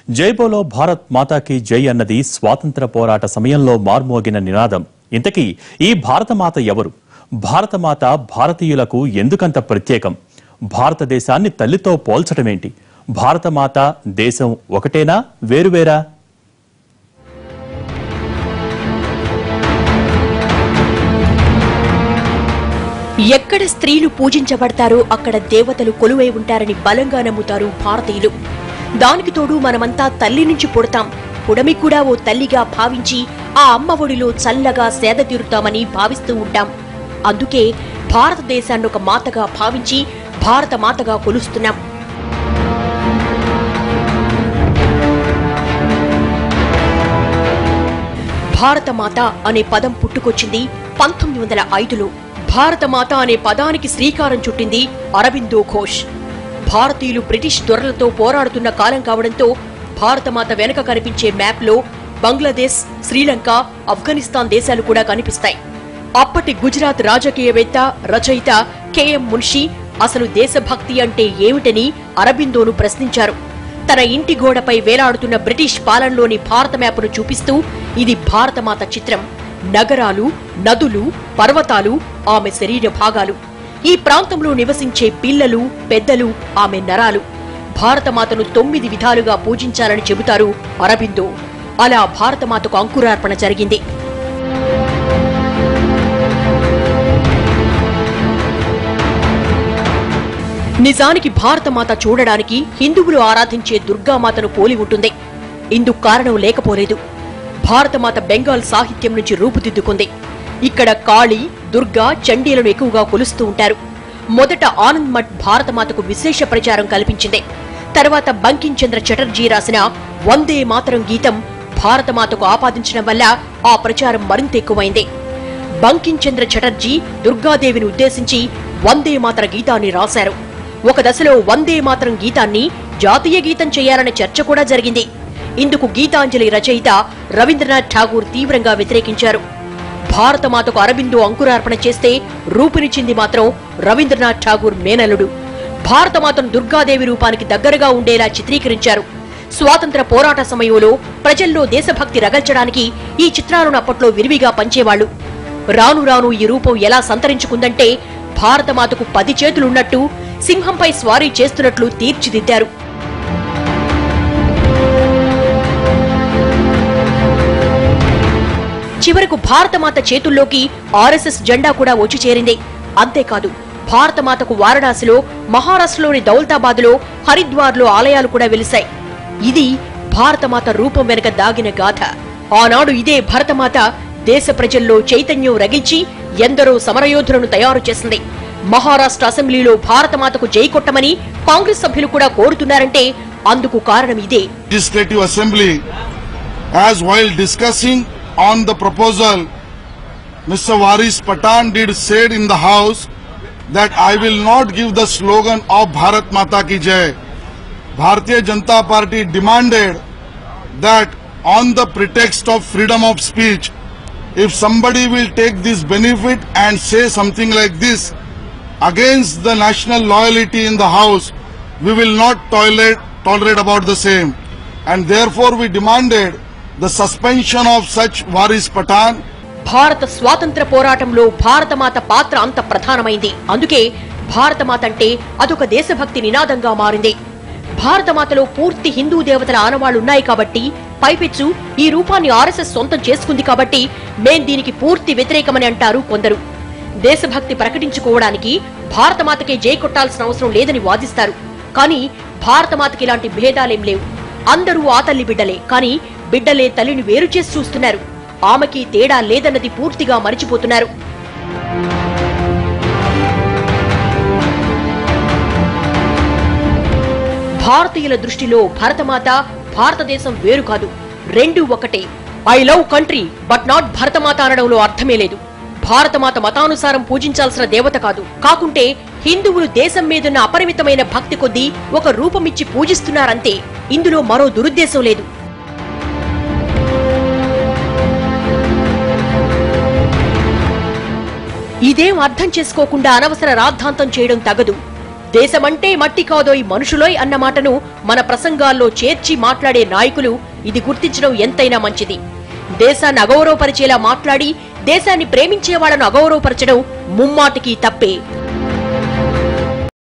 జై బోలో భారత్ మాతాకి జై అన్నది స్వాతంత్ర పోరాట సమయంలో మార్మోగిన నినాదం ఇంతకీ ఈ భారతమాత ఎవరు భారతమాత భారతీయులకు ఎందుకంత ప్రత్యేకం భారతదేశాన్ని తల్లితో పోల్చటమేంటి భారతమాత దేశం ఒకటేనా వేరువేరా ఎక్కడ స్త్రీలు పూజించబడతారో అక్కడ దేవతలు కొలువై ఉంటారని బలంగా నమ్ముతారు భారతీయులు దానికి తోడు మనమంతా తల్లి నుంచి పుడతాం పుడమి కూడా ఓ తల్లిగా భావించి ఆ అమ్మ ఒడిలో చల్లగా సేద తీరుతామని భావిస్తూ ఉంటాం అందుకే భారతదేశాన్ని ఒక మాతగా భావించి భారత మాతగా కొలుస్తున్నాం భారతమాత అనే పదం పుట్టుకొచ్చింది పంతొమ్మిది వందల ఐదులో భారతమాత అనే పదానికి శ్రీకారం చుట్టింది అరవిందో ఘోష్ భారతీయులు బ్రిటిష్ దొరలతో పోరాడుతున్న కాలం కావడంతో భారతమాత వెనక కనిపించే మ్యాప్లో బంగ్లాదేశ్ శ్రీలంక ఆఫ్ఘనిస్తాన్ దేశాలు కూడా కనిపిస్తాయి అప్పటి గుజరాత్ రాజకీయవేత్త రచయిత కెఎం మున్షి అసలు దేశభక్తి అంటే ఏమిటని అరబిందోను ప్రశ్నించారు తన ఇంటి గోడపై వేలాడుతున్న బ్రిటిష్ పాలనలోని భారత మ్యాప్ను చూపిస్తూ ఇది భారతమాత చిత్రం నగరాలు నదులు పర్వతాలు ఆమె శరీర భాగాలు ఈ ప్రాంతంలో నివసించే పిల్లలు పెద్దలు ఆమె నరాలు భారతమాతను తొమ్మిది విధాలుగా పూజించాలని చెబుతారు అరబిందో అలా భారతమాతకు అంకురార్పణ జరిగింది నిజానికి భారతమాత చూడడానికి హిందువులు ఆరాధించే దుర్గామాతను పోలి ఉంటుంది ఇందుకు కారణం లేకపోలేదు భారతమాత బెంగాల్ సాహిత్యం నుంచి రూపుదిద్దుకుంది ఇక్కడ కాళీ దుర్గా చండీలను ఎక్కువగా కొలుస్తూ ఉంటారు మొదట ఆనంద్ మఠ్ భారతమాతకు విశేష ప్రచారం కల్పించింది తర్వాత బంకిం చంద్ర చటర్జీ రాసిన వందే మాతరం గీతం భారతమాతకు ఆపాదించడం వల్ల ఆ ప్రచారం మరింత ఎక్కువైంది బంకిం చంద్ర చటర్జీ దుర్గాదేవిని ఉద్దేశించి వందే మాతర గీతాన్ని రాశారు ఒక దశలో వందే మాతరం గీతాన్ని జాతీయ గీతం చేయాలనే చర్చ కూడా జరిగింది ఇందుకు గీతాంజలి రచయిత రవీంద్రనాథ్ ఠాగూర్ తీవ్రంగా వ్యతిరేకించారు భారతమాతకు అరబిందో అంకురార్పణ చేస్తే రూపునిచ్చింది మాత్రం రవీంద్రనాథ్ ఠాగూర్ మేనలుడు భారతమాతను దుర్గాదేవి రూపానికి దగ్గరగా ఉండేలా చిత్రీకరించారు స్వాతంత్ర పోరాట సమయంలో ప్రజల్లో దేశభక్తి రగల్చడానికి ఈ చిత్రాలను అప్పట్లో విరివిగా పంచేవాళ్లు రాను రాను ఈ రూపం ఎలా సంతరించుకుందంటే భారతమాతకు పది చేతులున్నట్టు సింహంపై స్వారీ చేస్తున్నట్లు తీర్చిదిద్దారు చివరకు భారతమాత చేతుల్లోకి ఆర్ఎస్ఎస్ జెండా కూడా వచ్చి చేరింది అంతేకాదు భారతమాతకు వారణాసిలో మహారాష్ట్రలోని దౌలతాబాద్లో హరిద్వార్లో ఆలయాలు కూడా వెలిశాయి ఇది భారతమాత రూపం వెనుక దాగిన గాథ ఆనాడు ఇదే భరతమాత దేశ ప్రజల్లో చైతన్యం రగిల్చి ఎందరో సమరయోధులను తయారు చేసింది మహారాష్ట్ర అసెంబ్లీలో భారతమాతకు జై కొట్టమని కాంగ్రెస్ సభ్యులు కూడా కోరుతున్నారంటే అందుకు కారణం ఇదే Legislative Assembly, as while discussing on the proposal, Mr. Waris Patan did said in the House that I will not give the slogan of Bharat Mata Ki Jai. Bharatiya Janata Party demanded that on the pretext of freedom of speech, if somebody will take this benefit and say something like this against the national loyalty in the House, we will not tolerate, tolerate about the same. And therefore we demanded the suspension of such Waris Patan భారత స్వాతంత్ర పోరాటంలో భారతమాత పాత్ర అంత ప్రధానమైంది అందుకే భారతమాత అంటే అదొక దేశభక్తి నినాదంగా మారింది భారతమాతలో పూర్తి హిందూ దేవతల ఆనవాళ్లున్నాయి కాబట్టి పైపెచ్చు ఈ రూపాన్ని ఆర్ఎస్ఎస్ సొంతం చేసుకుంది కాబట్టి మేం దీనికి పూర్తి వ్యతిరేకమని అంటారు కొందరు దేశభక్తి ప్రకటించుకోవడానికి భారతమాతకే జై కొట్టాల్సిన అవసరం లేదని వాదిస్తారు కానీ భారతమాతకి ఇలాంటి భేదాలేం లేవు అందరూ ఆ తల్లి బిడ్డలే కానీ బిడ్డలే తల్లిని వేరు చేసి చూస్తున్నారు ఆమెకి తేడా లేదన్నది పూర్తిగా మరిచిపోతున్నారు భారతీయుల దృష్టిలో భరతమాత భారతదేశం వేరు కాదు రెండు ఒకటే I love country but not Bharatmata అనడంలో అర్థమే లేదు భారతమాత మతానుసారం పూజించాల్సిన దేవత కాదు కాకుంటే హిందువులు దేశం మీదున్న అపరిమితమైన భక్తి కొద్దీ ఒక రూపమిచ్చి పూజిస్తున్నారంతే ఇందులో మరో దురుద్దేశం లేదు ఇదేం అర్థం చేసుకోకుండా అనవసర రాద్ధాంతం చేయడం తగదు దేశమంటే మట్టి కాదోయ్ మనుషులోయ్ అన్న మాటను మన ప్రసంగాల్లో చేర్చి మాట్లాడే నాయకులు ఇది గుర్తించడం ఎంతైనా మంచిది దేశాన్ని అగౌరవపరిచేలా మాట్లాడి దేశాన్ని ప్రేమించే వాళ్ళను అగౌరవపరచడం ముమ్మాటికి తప్పే